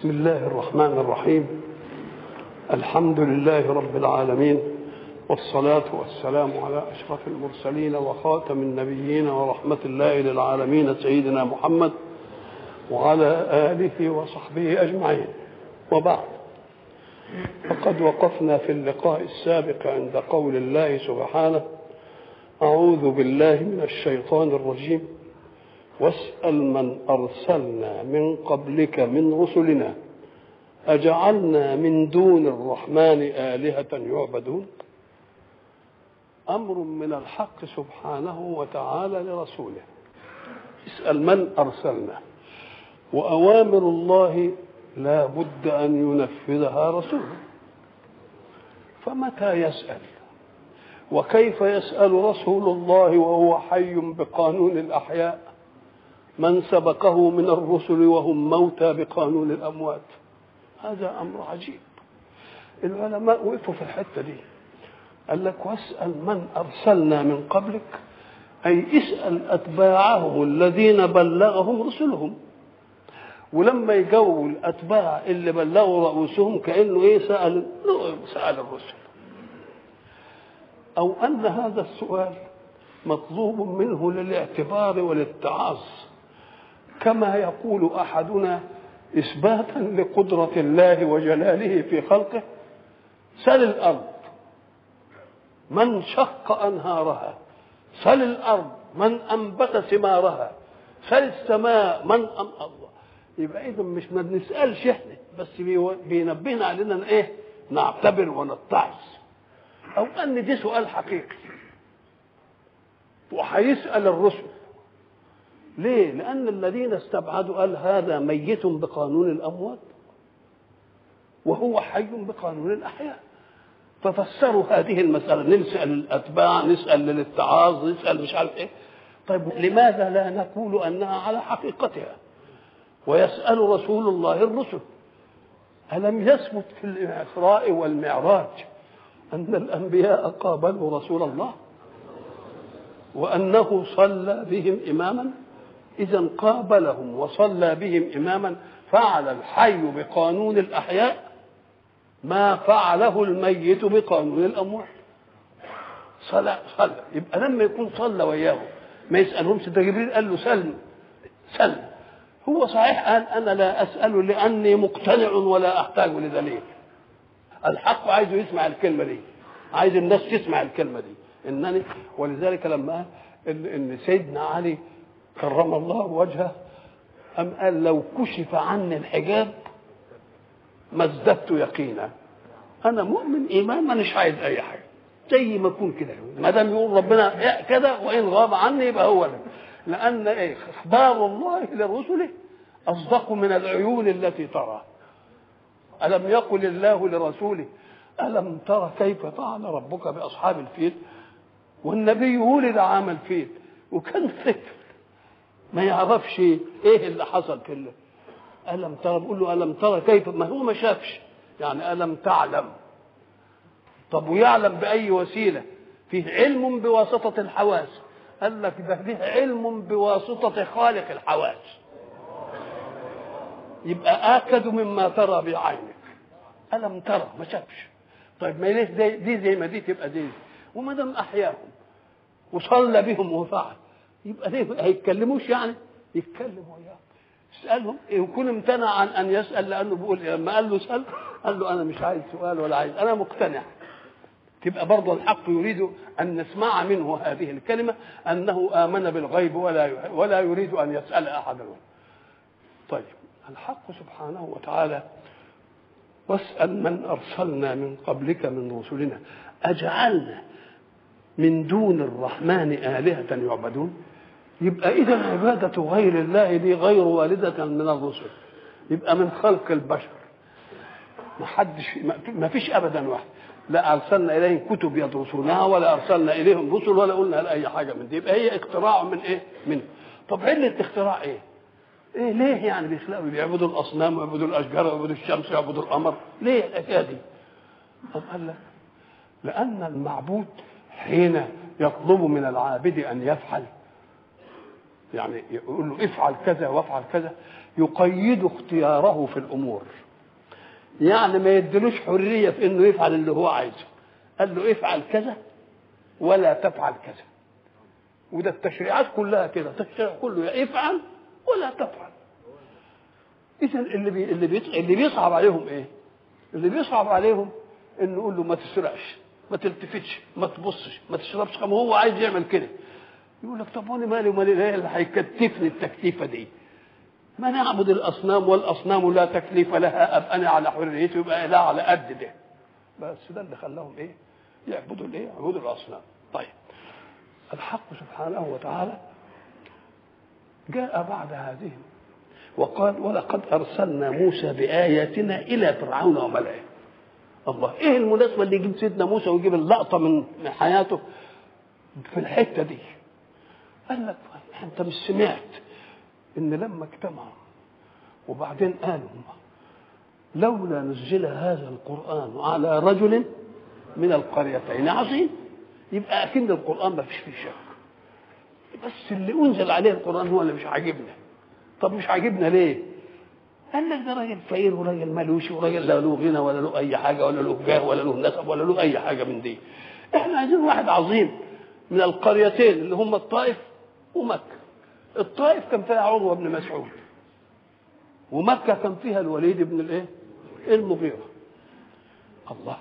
بسم الله الرحمن الرحيم الحمد لله رب العالمين والصلاة والسلام على أشرف المرسلين وخاتم النبيين ورحمة الله للعالمين سيدنا محمد وعلى آله وصحبه أجمعين وبعد فقد وقفنا في اللقاء السابق عند قول الله سبحانه أعوذ بالله من الشيطان الرجيم واسأل من أرسلنا من قبلك من رسلنا أجعلنا من دون الرحمن آلهة يعبدون أمر من الحق سبحانه وتعالى لرسوله اسأل من أرسلنا وأوامر الله لا بد أن ينفذها رسوله فمتى يسأل وكيف يسأل رسول الله وهو حي بقانون الأحياء من سبقه من الرسل وهم موتى بقانون الأموات هذا أمر عجيب العلماء وقفوا في الحتة دي قال لك واسأل من أرسلنا من قبلك أي اسأل أتباعهم الذين بلغهم رسلهم ولما يجاوبوا الأتباع اللي بلغوا رؤوسهم كأنه إيه سأل سأل الرسل أو أن هذا السؤال مطلوب منه للاعتبار والاتعاظ كما يقول أحدنا إثباتا لقدرة الله وجلاله في خلقه سل الأرض من شق أنهارها سل الأرض من أنبت ثمارها سل السماء من أم الله يبقى إذا مش ما بنسألش إحنا بس بينبهنا علينا إيه نعتبر ونتعظ أو أن دي سؤال حقيقي وهيسأل الرسل ليه؟ لأن الذين استبعدوا قال هذا ميت بقانون الأموات وهو حي بقانون الأحياء ففسروا هذه المسألة نسأل الأتباع نسأل للاتعاظ نسأل مش عارف إيه طيب لماذا لا نقول أنها على حقيقتها ويسأل رسول الله الرسل ألم يثبت في الإسراء والمعراج أن الأنبياء قابلوا رسول الله وأنه صلى بهم إماما إذا قابلهم وصلى بهم إماما فعل الحي بقانون الأحياء ما فعله الميت بقانون الأموات صلى صلى يبقى لما يكون صلى وياهم ما يسألهمش ده جبريل قال له سلم سلم هو صحيح قال أنا لا أسأل لأني مقتنع ولا أحتاج لدليل الحق عايزه يسمع الكلمة دي عايز الناس تسمع الكلمة دي إنني ولذلك لما إن, إن سيدنا علي كرم الله وجهه أم قال لو كشف عني الحجاب ما ازددت يقينا أنا مؤمن إيمان مانيش عايز أي حاجة زي ما أكون كده ما دام يقول ربنا كده وإن غاب عني يبقى هو ده لأن إيه إخبار الله لرسله أصدق من العيون التي ترى ألم يقل الله لرسوله ألم ترى كيف فعل ربك بأصحاب الفيل والنبي ولد عام الفيل وكان طفل ما يعرفش ايه اللي حصل في الله ألم ترى بقول له ألم ترى كيف ما هو ما شافش يعني ألم تعلم طب ويعلم بأي وسيلة فيه علم بواسطة الحواس قال لك ده فيه علم بواسطة خالق الحواس يبقى آكد مما ترى بعينك ألم ترى ما شافش طيب ما ليش دي, دي زي ما دي تبقى دي وما دام أحياهم وصلى بهم وفعل يبقى ليه هيتكلموش يعني يتكلم وياهم اسالهم يكون امتنع عن ان يسال لانه بيقول لما قال له اسال قال له انا مش عايز سؤال ولا عايز انا مقتنع تبقى برضه الحق يريد ان نسمع منه هذه الكلمه انه امن بالغيب ولا ولا يريد ان يسال احدا طيب الحق سبحانه وتعالى واسال من ارسلنا من قبلك من رسلنا اجعلنا من دون الرحمن آلهة يعبدون يبقى إذا عبادة غير الله دي غير والدة من الرسل يبقى من خلق البشر ما حدش ما فيش أبدا واحد لا أرسلنا إليهم كتب يدرسونها ولا أرسلنا إليهم رسل ولا قلنا أي حاجة من دي يبقى هي اختراع من إيه؟ منه طب علة اختراع إيه؟ إيه ليه يعني بيخلقوا بيعبدوا الأصنام ويعبدوا الأشجار ويعبدوا الشمس ويعبدوا القمر ليه الحكاية دي؟ طب قال لك لأن المعبود حين يطلب من العابد ان يفعل يعني يقول له افعل كذا وافعل كذا يقيد اختياره في الامور يعني ما يدلوش حريه في انه يفعل اللي هو عايزه قال له افعل كذا ولا تفعل كذا وده التشريعات كلها كده التشريع كله يا افعل ولا تفعل اذا اللي بي اللي, بي اللي بيصعب عليهم ايه اللي بيصعب عليهم انه يقول له ما تسرقش ما تلتفتش ما تبصش ما تشربش خمر هو عايز يعمل كده يقول لك طب وانا مالي ومالي ايه اللي هيكتفني التكتيفه دي ما نعبد الاصنام والاصنام لا تكليف لها اب انا على حريتي يبقى لا على قد ده بس ده اللي خلاهم ايه يعبدوا الايه يعبدوا الاصنام طيب الحق سبحانه وتعالى جاء بعد هذه وقال ولقد ارسلنا موسى باياتنا الى فرعون وملئه الله ايه المناسبه اللي يجيب سيدنا موسى ويجيب اللقطه من حياته في الحته دي قال لك انت مش سمعت ان لما اجتمعوا وبعدين قالوا لولا نزل هذا القران على رجل من القريتين عظيم يبقى اكيد القران ما فيش فيه شك بس اللي انزل عليه القران هو اللي مش عاجبنا طب مش عاجبنا ليه قال لك ده راجل فقير وراجل ملوش وراجل لا له غنى ولا له اي حاجه ولا له جاه ولا له نسب ولا له اي حاجه من دي احنا عايزين واحد عظيم من القريتين اللي هم الطائف ومكه الطائف كان فيها عروه بن مسعود ومكه كان فيها الوليد بن الايه المغيره الله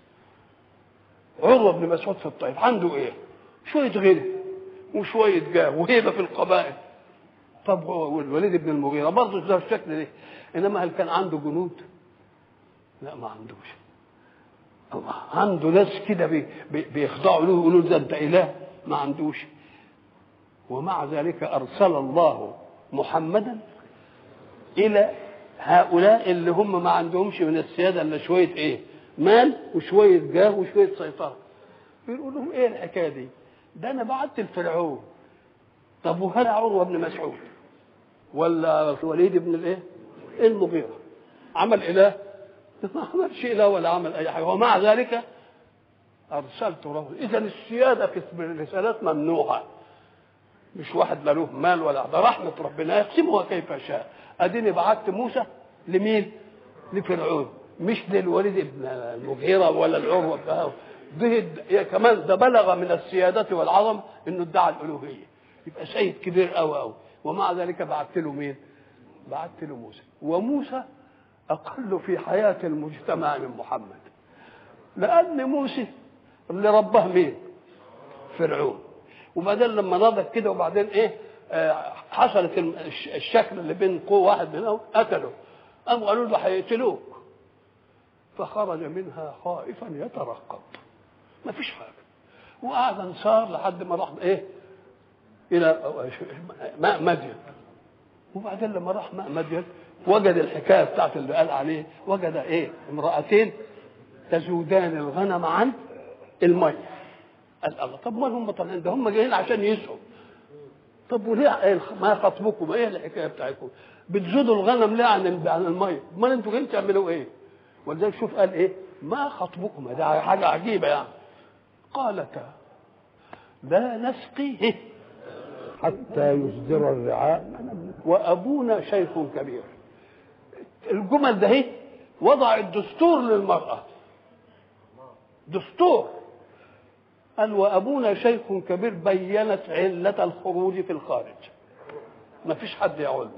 عروه بن مسعود في الطائف عنده ايه شويه غنى وشويه جاه وهيبه في القبائل طب هو والوليد بن المغيره برضه ده الشكل ده انما هل كان عنده جنود؟ لا ما عندوش الله عنده ناس كده بي بيخضعوا له يقولوا ده انت اله ما عندوش ومع ذلك ارسل الله محمدا الى هؤلاء اللي هم ما عندهمش من السياده الا شويه ايه؟ مال وشويه جاه وشويه سيطره بيقول لهم ايه الحكايه دي؟ ده انا بعت الفرعون طب وهل عروه بن مسعود ولا الوليد بن الايه؟ المغيره عمل اله ما عملش اله ولا عمل اي حاجه ومع ذلك ارسلت رسول اذا السياده في الرسالات ممنوعه مش واحد لا له مال ولا ده رحمه ربنا يقسمها كيف شاء اديني بعت موسى لمين؟ لفرعون مش للوليد بن المغيره ولا العروه ده كمان ده بلغ من السياده والعظم انه ادعى الالوهيه يبقى سيد كبير قوي قوي ومع ذلك بعت له مين؟ بعت له موسى وموسى اقل في حياه المجتمع من محمد لان موسى اللي رباه مين؟ فرعون وبعدين لما نضج كده وبعدين ايه آه حصلت الشكل اللي بين قوة واحد منهم قتله قاموا قالوا له هيقتلوك فخرج منها خائفا يترقب ما فيش حاجه وقعد انصار لحد ما راح ايه الى ماء مدين وبعدين لما راح ماء مدين وجد الحكايه بتاعت اللي قال عليه وجد ايه امراتين تزودان الغنم عن الميه قال الله طب ما هم طالعين ده هم جايين عشان يسعوا طب وليه إيه ما خطبكم ايه الحكايه بتاعتكم بتزودوا الغنم ليه عن عن الميه امال انتوا جايين تعملوا ايه ولذلك شوف قال ايه ما خطبكم ده حاجه عجيبه يعني قالتا لا نسقي حتى يصدر الرعاء وابونا شيخ كبير الجمل ده هي وضع الدستور للمراه دستور قال وابونا شيخ كبير بينت عله الخروج في الخارج ما فيش حد يعولنا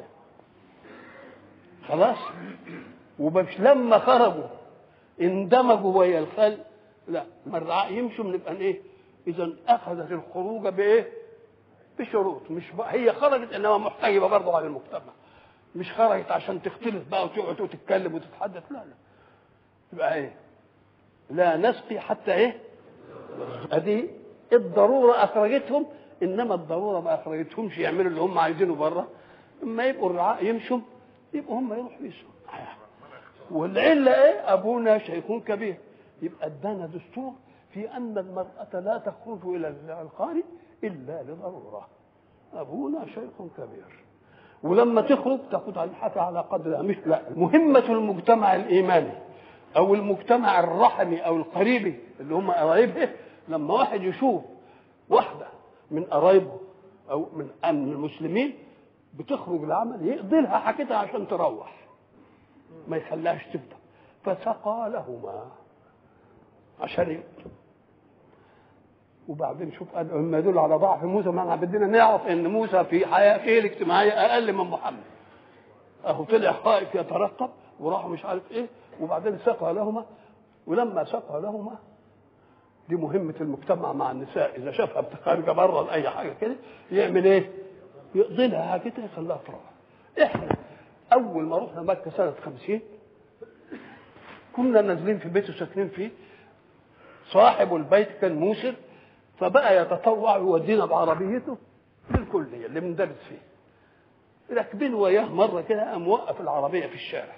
خلاص ومش لما خرجوا اندمجوا ويا الخلق لا مرة يمشوا نبقى ايه اذا اخذت الخروج بايه بشروط مش بقى هي خرجت انما محتجبه برضه عن المجتمع مش خرجت عشان تختلف بقى وتقعد وتتكلم وتتحدث لا لا يبقى ايه لا نسقي حتى ايه ادي الضروره اخرجتهم انما الضروره ما اخرجتهمش يعملوا اللي هم عايزينه بره اما يبقوا الرعاء يمشوا يبقوا هم يروحوا يسوا والعله ايه ابونا شيخ كبير يبقى ادانا دستور في ان المراه لا تخرج الى الخارج الا لضروره ابونا شيخ كبير ولما تخرج تاخذ الحاجه على قدرها مش لا مهمه المجتمع الايماني او المجتمع الرحمي او القريبي اللي هم قرايبه لما واحد يشوف واحده من قرايبه او من من المسلمين بتخرج العمل يقضي لها حاجتها عشان تروح ما يخليهاش تفضل فسقى لهما عشان يقضوا وبعدين شوف قال اما يدل على ضعف موسى ما احنا بدنا نعرف ان موسى في حياته الاجتماعيه اقل من محمد اهو طلع خائف يترقب وراح مش عارف ايه وبعدين سقى لهما ولما سقى لهما دي مهمة المجتمع مع النساء إذا شافها خارجة بره لأي حاجة كده يعمل إيه؟ يقضي لها حاجتها يخليها تروح. إحنا أول ما رحنا مكة سنة 50 كنا نازلين في بيت وساكنين فيه صاحب البيت كان موسر فبقى يتطوع يودينا بعربيته للكلية اللي بندرس فيه. راكبين وياه مرة كده قام وقف العربية في الشارع.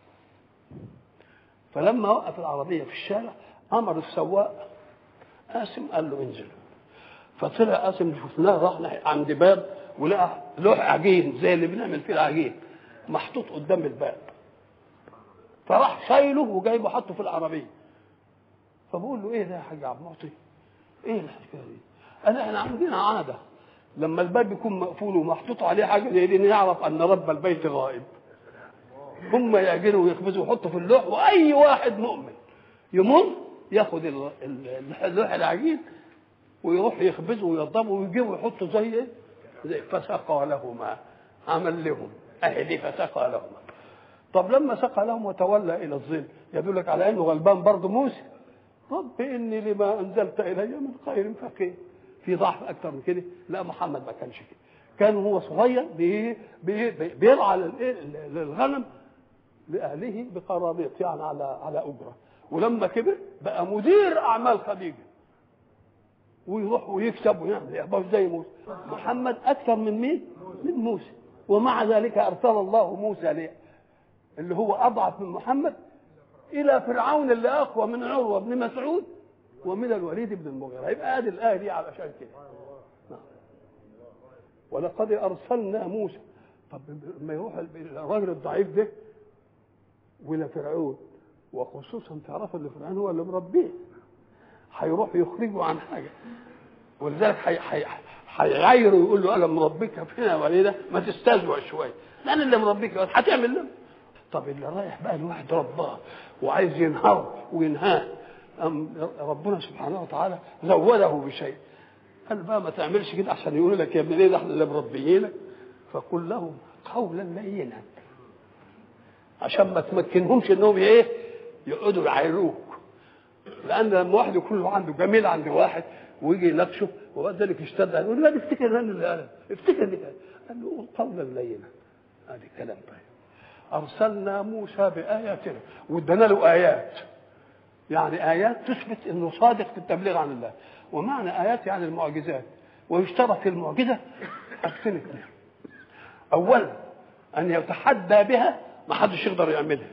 فلما وقف العربية في الشارع أمر السواق قاسم قال له انزل فطلع قاسم شفناه راح عند باب ولقى لوح عجين زي اللي بنعمل فيه العجين محطوط قدام الباب فراح شايله وجايبه حطه في العربيه فبقول له ايه ده يا حاج عبد المعطي؟ ايه الحكايه دي؟ قال احنا عندنا عاده لما الباب يكون مقفول ومحطوط عليه حاجه زي دي نعرف ان رب البيت غائب هم يعجنوا ويخبزوا ويحطوا في اللوح واي واحد مؤمن يمر ياخد اللوح العجين ويروح يخبزه ويضربه ويجيبه ويحطه زي ايه؟ زي فسقى لهما عمل لهم اهي دي فسقى لهما طب لما سقى لهم وتولى الى الظل يدلك على انه غلبان برضه موسى رب اني لما انزلت الي من خير فقير في ضعف اكثر من كده لا محمد ما كانش كده كان هو صغير بي بي بيرعى للغنم لاهله بقرابيط يعني على على اجره ولما كبر بقى مدير اعمال خديجه ويروح ويكسب ويعمل يبقى زي موسى محمد اكثر من مين؟ من موسى ومع ذلك ارسل الله موسى ليه؟ اللي هو اضعف من محمد الى فرعون اللي اقوى من عروه بن مسعود ومن الوليد بن المغيره يبقى ادي الايه دي علشان كده ولقد ارسلنا موسى طب لما يروح الراجل الضعيف ده والى فرعون وخصوصا تعرفوا ان فرعون هو اللي مربيه هيروح يخرجه عن حاجه ولذلك هيعايره ويقول له انا مربيك فينا وليده ما تستهزئ شويه لان اللي مربيك هتعمل له طب اللي رايح بقى الواحد رباه وعايز ينهار وينهاه أم ربنا سبحانه وتعالى زوده بشيء قال بقى ما تعملش كده عشان يقول لك يا ابن ايه ده احنا اللي مربيينك فقل لهم قولا لينا عشان ما تمكنهمش انهم ايه يقعدوا يعايروك لان لما واحد يكون له عنده جميل عند واحد ويجي يناقشه وبعد ذلك يشتد يقول لا افتكر انا اللي قال افتكر اللي قال قال له قول قولا لينا هذا كلام طيب ارسلنا موسى باياتنا وادانا له ايات يعني ايات تثبت انه صادق في التبليغ عن الله ومعنى ايات يعني المعجزات ويشترط في المعجزه حاجتين اثنين اولا ان يتحدى بها ما حدش يقدر يعملها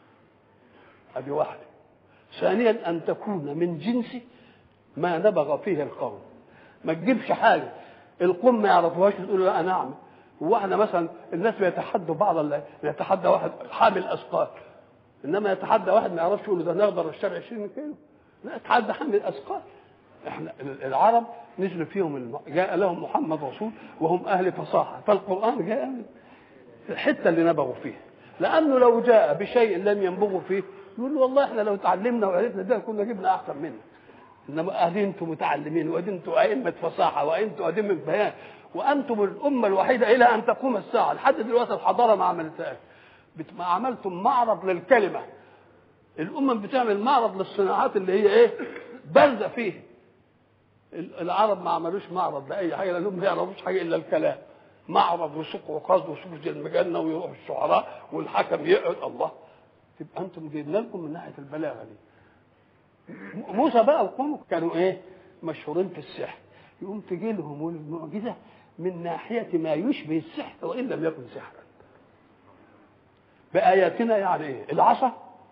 ادي واحده ثانيا ان تكون من جنس ما نبغ فيه القوم ما تجيبش حاجه القوم ما يعرفوهاش تقول لا انا اعمل هو احنا مثلا الناس بيتحدوا بعض الله يتحدى واحد حامل اثقال انما يتحدى واحد ما يعرفش يقول له ده نقدر نشتري 20 كيلو لا يتحدى حامل اثقال احنا العرب نزل فيهم الم... جاء لهم محمد رسول وهم اهل فصاحه فالقران جاء من الحته اللي نبغوا فيها لانه لو جاء بشيء لم ينبغوا فيه يقول له والله احنا لو تعلمنا وعرفنا ده كنا جبنا احسن منه انما ادي انتم متعلمين وادي انتم ائمه فصاحه وانتم ائمه بيان وانتم الامه الوحيده الى ان تقوم الساعه لحد دلوقتي الحضاره ما عملتهاش ما عملتم معرض للكلمه الامم بتعمل معرض للصناعات اللي هي ايه بارزه فيه العرب ما عملوش معرض لاي حاجه لانهم ما يعرفوش حاجه الا الكلام معرض وسوق وقصد وسوق المجنه ويروح الشعراء والحكم يقعد الله تبقى انتم جايبنا لكم من ناحيه البلاغه دي موسى بقى وقومه كانوا ايه مشهورين في السحر يقوم تجي لهم المعجزه من ناحيه ما يشبه السحر وان لم يكن سحرا باياتنا يعني ايه العصا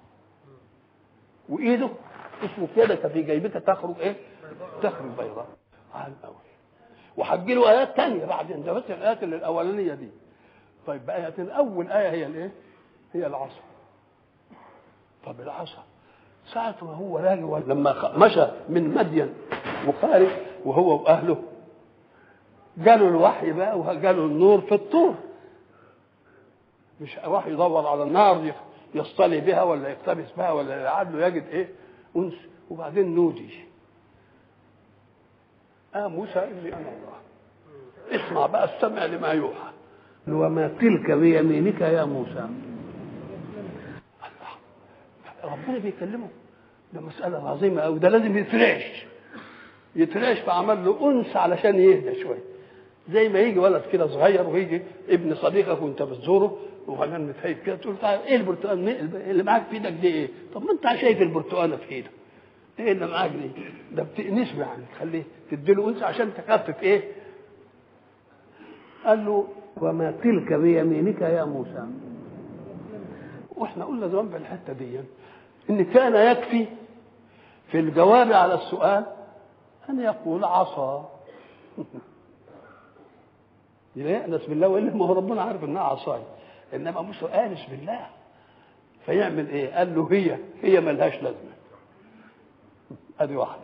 وايده اسمه كده في جيبتها تخرج ايه تخرج بيضاء على الاول وهتجي له ايات ثانيه بعدين ده بس الايات اللي الاولانيه دي طيب باياتنا اول ايه هي الايه هي العصا طب العصا ساعة ما هو راجع لما مشى من مدين وخارج وهو واهله جاله الوحي بقى وجاله النور في الطور مش راح يدور على النار يصطلي بها ولا يقتبس بها ولا لعله يجد ايه انس وبعدين نودي اه موسى اني انا الله اسمع بقى استمع لما يوحى وما تلك بيمينك يا موسى الله ربنا بيكلمه ده مسألة عظيمة أوي ده لازم يترعش يترعش فعمل له أنس علشان يهدى شوية زي ما يجي ولد كده صغير ويجي ابن صديقك وانت بتزوره وبعدين متهيب كده تقول تعالى ايه البرتقال اللي معاك في ايدك دي ايه؟ طب ما انت شايف البرتقاله في ايدك ايه اللي معاك دي؟ ده بتأنسه يعني تخليه تديله انس عشان تخفف ايه؟ قال له وما تلك بيمينك يا موسى واحنا قلنا زمان في الحته دي ان كان يكفي في الجواب على السؤال ان يقول عصا يأنس بالله والا ما هو ربنا عارف انها عصاي انما موسى انس بالله فيعمل ايه؟ قال له هي هي ملهاش لازمه ادي واحده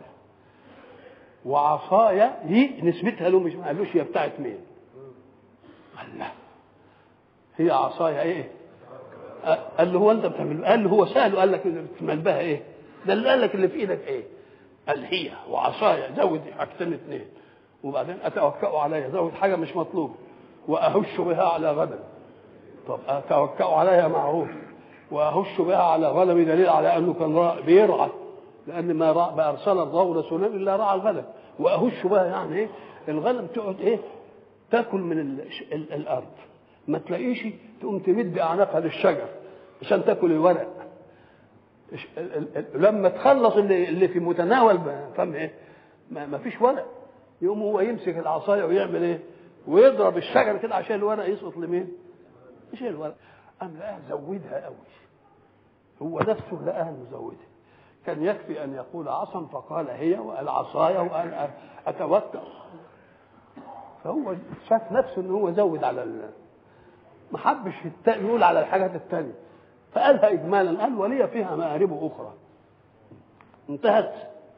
وعصايا دي نسبتها له مش ما قالوش هي بتاعت مين؟ قال لا هي عصايا ايه؟ قال له هو انت بتعمل قال له هو ساله قال لك بتعمل بها ايه؟ ده اللي قال لك اللي في ايدك ايه؟ قال هي وعصايا زود حاجتين اثنين وبعدين اتوكأ عليها زود حاجه مش مطلوبه واهش بها على غنم طب اتوكأ عليها معروف واهش بها على غنم دليل على انه كان بيرعى لان ما رأى ما ارسل الله رسولا الا رعى الغنم واهش بها يعني ايه الغنم تقعد ايه تاكل من ال ال الارض ما تلاقيش تقوم تمد اعناقها للشجر عشان تاكل الورق لما تخلص اللي, اللي في متناول فم ايه ما فيش ورق يقوم هو يمسك العصايه ويعمل ايه ويضرب الشجر كده عشان الورق يسقط لمين مش الورق قام لقاها زودها قوي هو نفسه لقاها مزودها كان يكفي ان يقول عصا فقال هي وقال عصايا وقال اتوكل فهو شاف نفسه ان هو زود على ال... ما حبش يقول على الحاجات الثانيه فقالها اجمالا قال ولي فيها مآرب اخرى انتهت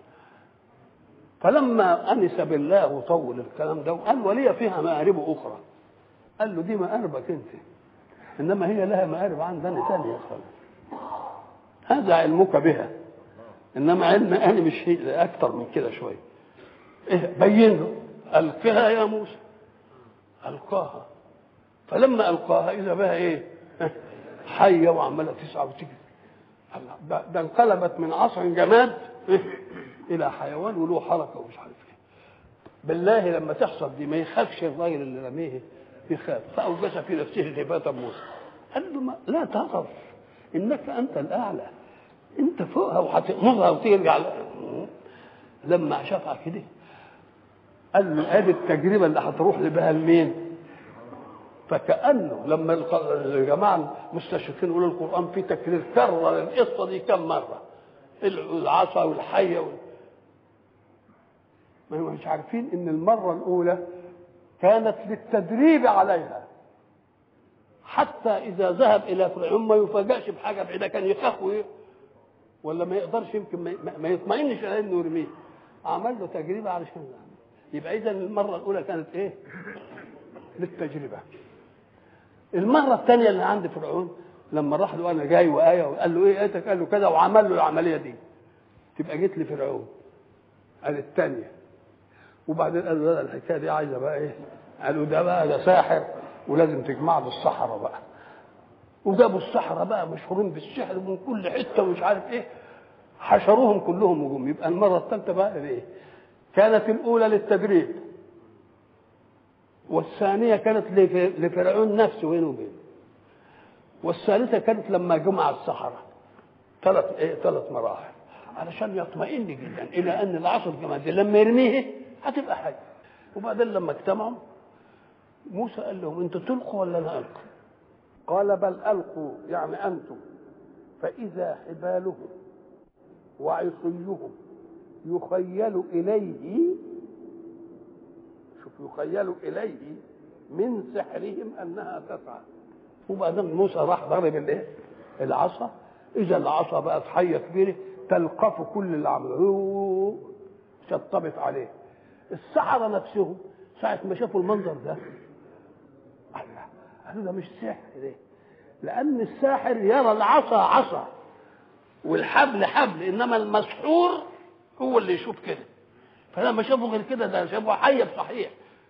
فلما انس بالله وطول الكلام ده قال ولي فيها مآرب اخرى قال له دي مآربك انت انما هي لها مآرب عندنا ثانيه خالص هذا علمك بها انما علم انا مش هي اكتر من كده شويه إيه بين له القها يا موسى القاها فلما القاها اذا بها ايه حيه وعماله تسعى وتجري ده, ده انقلبت من عصر جماد الى حيوان وله حركه ومش عارف ايه بالله لما تحصل دي ما يخافش الراجل اللي رميه يخاف فاوجس في نفسه خيفه موسى قال له ما لا تخف انك انت الاعلى انت فوقها وهتقمصها وترجع لما شافها كده قال له ادي التجربه اللي هتروح بها لمين؟ فكانه لما الجماعه المستشرقين يقولوا القران فيه تكرير كرر القصه دي كم مره العصا والحيه وال... ما هم مش عارفين ان المره الاولى كانت للتدريب عليها حتى اذا ذهب الى فرعون ما يفاجئش بحاجه بعيده كان يخاف ولا ما يقدرش يمكن ما يطمئنش على انه يرميه عمل له تجربه علشان يبقى اذا المره الاولى كانت ايه؟ للتجربه المره الثانيه اللي عند فرعون لما راح له انا جاي وايه وقال له ايه ايتك قال له كذا وعمل له العمليه دي تبقى جيت لفرعون قال الثانيه وبعدين قال له لا الحكايه دي عايزه بقى ايه قالوا ده بقى ده ساحر ولازم تجمع له الصحراء بقى وجابوا الصحراء بقى مشهورين بالسحر من كل حته ومش عارف ايه حشروهم كلهم وجم يبقى المره الثالثه بقى ايه كانت الاولى للتدريب والثانيه كانت لفرعون نفسه بينه وبينه والثالثه كانت لما جمع السحره ثلاث ايه ثلاث مراحل علشان يطمئن جدا الى ان العصر كمان دي لما يرميه هتبقى حاجه وبعدين لما اجتمعوا موسى قال لهم انتوا تلقوا ولا انا القي؟ قال بل القوا يعني انتم فاذا حبالهم وعصيهم يخيل اليه شوف يخيل اليه من سحرهم انها تسعى وبعدين موسى راح ضرب الايه؟ العصا اذا العصا بقت حيه كبيره تلقف كل اللي عملوه شطبت عليه السحرة نفسهم ساعة ما شافوا المنظر ده الله قالوا ده مش سحر ده لان الساحر يرى العصا عصا والحبل حبل انما المسحور هو اللي يشوف كده فلما شافوا غير كده ده شافوا حي بصحيح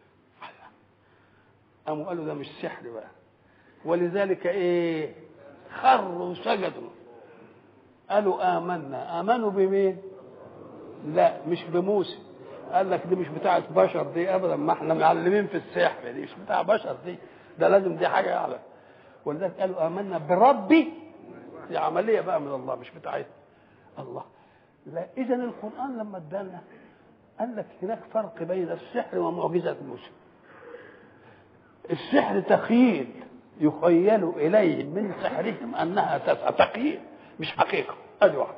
قاموا قالوا ده مش سحر بقى ولذلك ايه خروا سجدوا قالوا آمنا آمنوا بمين لا مش بموسى قال لك دي مش بتاعة بشر دي ابدا ما احنا معلمين في السحر دي مش بتاع بشر دي ده لازم دي حاجة اعلى ولذلك قالوا آمنا بربي دي عملية بقى من الله مش بتاعتنا الله لا إذا القرآن لما ادانا قال لك هناك فرق بين السحر ومعجزة موسى السحر تخيل يخيل إليه من سحرهم أنها تسعى تخيل مش حقيقة ادي واحدة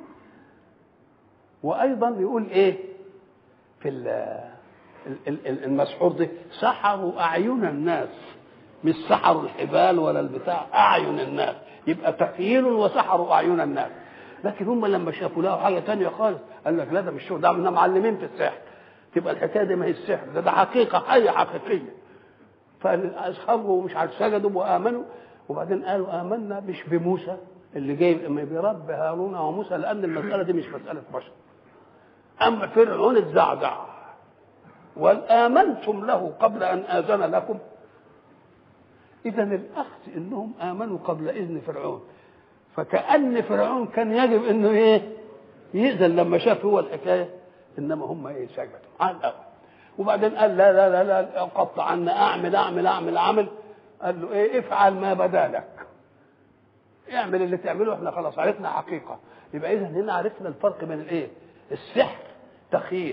وأيضا يقول إيه في المسحور ده سحروا أعين الناس مش سحروا الحبال ولا البتاع أعين الناس يبقى تخيل وسحروا أعين الناس لكن هم لما شافوا له حاجة تانية خالص قال لك لا ده مش شغل ده احنا معلمين في السحر تبقى الحكاية دي ما هي السحر ده ده حقيقة حية حقيقية فاصحابه مش عارف سجدوا وامنوا وبعدين قالوا امنا مش بموسى اللي جاي برب هارون وموسى لان المساله دي مش مساله بشر اما فرعون اتزعزع والامنتم له قبل ان اذن لكم اذا الاخذ انهم امنوا قبل اذن فرعون فكان فرعون كان يجب انه ايه يأذن لما شاف هو الحكايه انما هم ايه سجدوا على الاول وبعدين قال لا لا لا لا قطع عنا اعمل اعمل اعمل اعمل قال له ايه افعل ما بدا لك اعمل اللي تعمله احنا خلاص عرفنا حقيقه يبقى اذا هنا عرفنا الفرق بين الايه السحر تخيل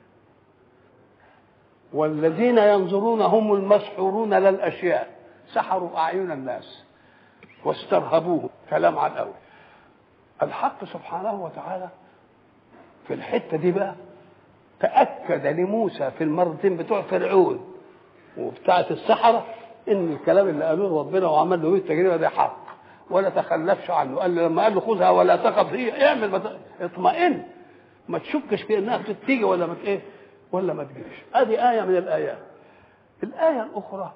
والذين ينظرون هم المسحورون للاشياء سحروا اعين الناس واسترهبوه كلام على الاول الحق سبحانه وتعالى في الحته دي بقى تأكد لموسى في المرتين بتوع فرعون وبتاعة السحرة إن الكلام اللي قالوه ربنا وعمل له التجربة ده حق ولا تخلفش عنه قال له لما قال له خذها ولا تخف هي اعمل بت... اطمئن ما تشكش في انها تيجي ولا ما ايه ولا ما تجيش ادي آية من الآيات الآية الأخرى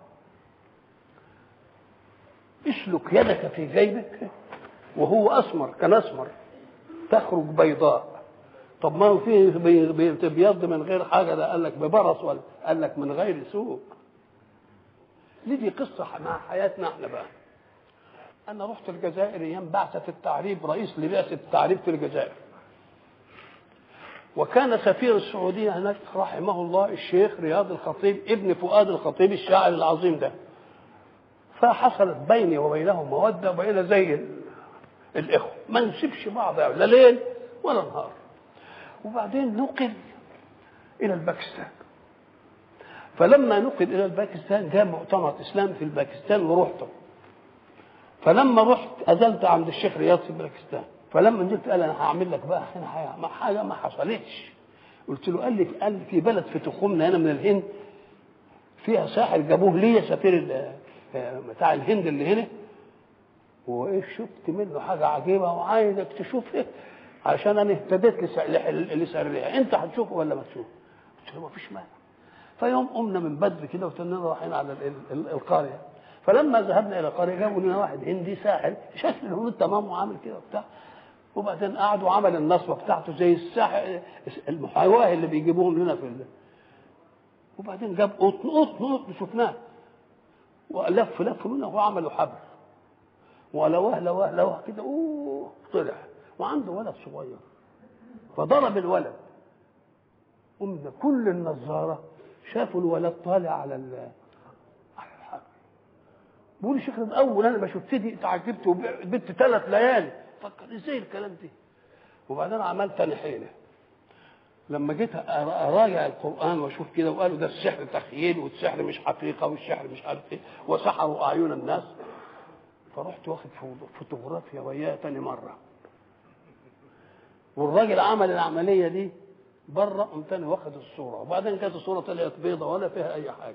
اسلك يدك في جيبك وهو أسمر كان أسمر تخرج بيضاء طب ما هو فيه بيبيض من غير حاجه ده قال لك ببرص ولا قال لك من غير سوء دي قصه مع حياتنا احنا بقى انا رحت الجزائر ايام بعثه التعريب رئيس لبعثه التعريب في الجزائر وكان سفير السعوديه هناك رحمه الله الشيخ رياض الخطيب ابن فؤاد الخطيب الشاعر العظيم ده فحصلت بيني وبينه موده وبقينا زي الاخوه ما نسيبش بعض لا ليل ولا نهار وبعدين نقل الى الباكستان فلما نقل الى الباكستان جاء مؤتمر اسلامي في الباكستان ورحته فلما رحت ازلت عند الشيخ رياض في الباكستان فلما نزلت قال انا هعمل لك بقى هنا حاجه ما حصلتش قلت له قال لي قال لي في بلد في تخومنا هنا من الهند فيها ساحر جابوه ليا سفير بتاع الهند اللي هنا وايه شفت منه حاجه عجيبه وعايزك تشوف ايه عشان انا اهتديت لسرها انت هتشوفه ولا ما تشوفه قلت له ما فيش مانع فيوم قمنا من بدر كده وتننا رايحين على القريه فلما ذهبنا الى القريه جابوا لنا واحد هندي ساحر شكل الهنود تمام وعامل كده وبتاع وبعدين قعد وعمل النصبه بتاعته زي الساحر المحاواه اللي بيجيبوهم لنا في ال... وبعدين جاب قطن قطن قطن شفناه ولف لف منه وعملوا حبل ولواه لواه لواه كده اوه طلع وعنده ولد صغير فضرب الولد قمنا كل النظاره شافوا الولد طالع على على الحبل بيقول الشيخ اول انا ما شفت دي اتعجبت وبت ثلاث ليالي فكر ازاي الكلام ده وبعدين عملت انا حيله لما جيت اراجع القران واشوف كده وقالوا ده السحر تخيل والسحر مش حقيقه والسحر مش عارف ايه وسحروا اعين الناس فرحت واخد فوتوغرافيا وياه تاني مره والراجل عمل العمليه دي بره قمت انا واخد الصوره وبعدين كانت الصوره طلعت بيضه ولا فيها اي حاجه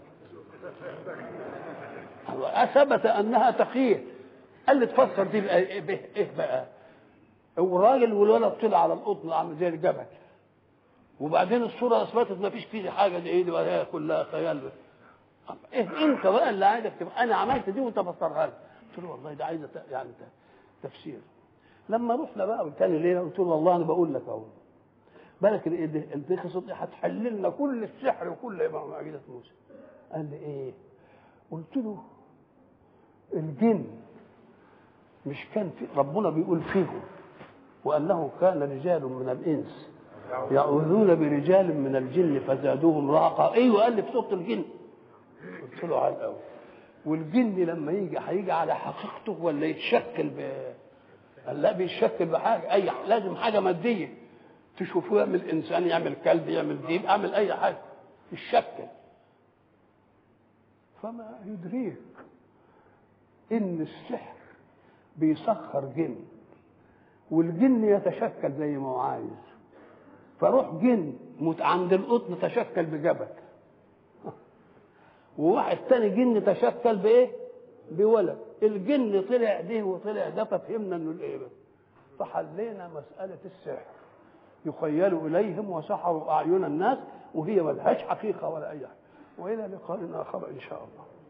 اثبت انها تخيل قال لي تفسر دي بقى ايه بقى والراجل والولد طلع على القطن عامل زي الجبل وبعدين الصوره اثبتت ما فيش فيه حاجه دي ايه دي وهي كلها خيال إيه انت بقى اللي عايزك تبقى انا عملت دي وانت فسرها لي قلت له والله ده عايزه ت- يعني ت- تفسير لما رحنا بقى تاني ليله قلت له والله انا بقول لك اهو بالك ال- ال- القصص دي هتحل لنا كل السحر وكل معجزه موسى قال لي ايه قلت له الجن مش كان في ربنا بيقول فيهم وانه كان رجال من الانس يعوذون برجال من الجن فزادوهم رهقا ايوه قال لي في سوره الجن قلت له على الاول والجن لما يجي هيجي على حقيقته ولا يتشكل ب قال لا بيتشكل بحاجه اي لازم حاجه ماديه تشوفوه يعمل انسان يعمل كلب يعمل ديب يعمل اي حاجه يتشكل فما يدريك ان السحر بيسخر جن والجن يتشكل زي ما هو عايز فروح جن مت عند القطن تشكل بجبل وواحد تاني جن تشكل بايه بولد الجن طلع ده وطلع ده ففهمنا انه الايه بقى. فحلينا مساله السحر يخيل اليهم وسحروا اعين الناس وهي ملهاش حقيقه ولا اي حاجه والى لقاء اخر ان شاء الله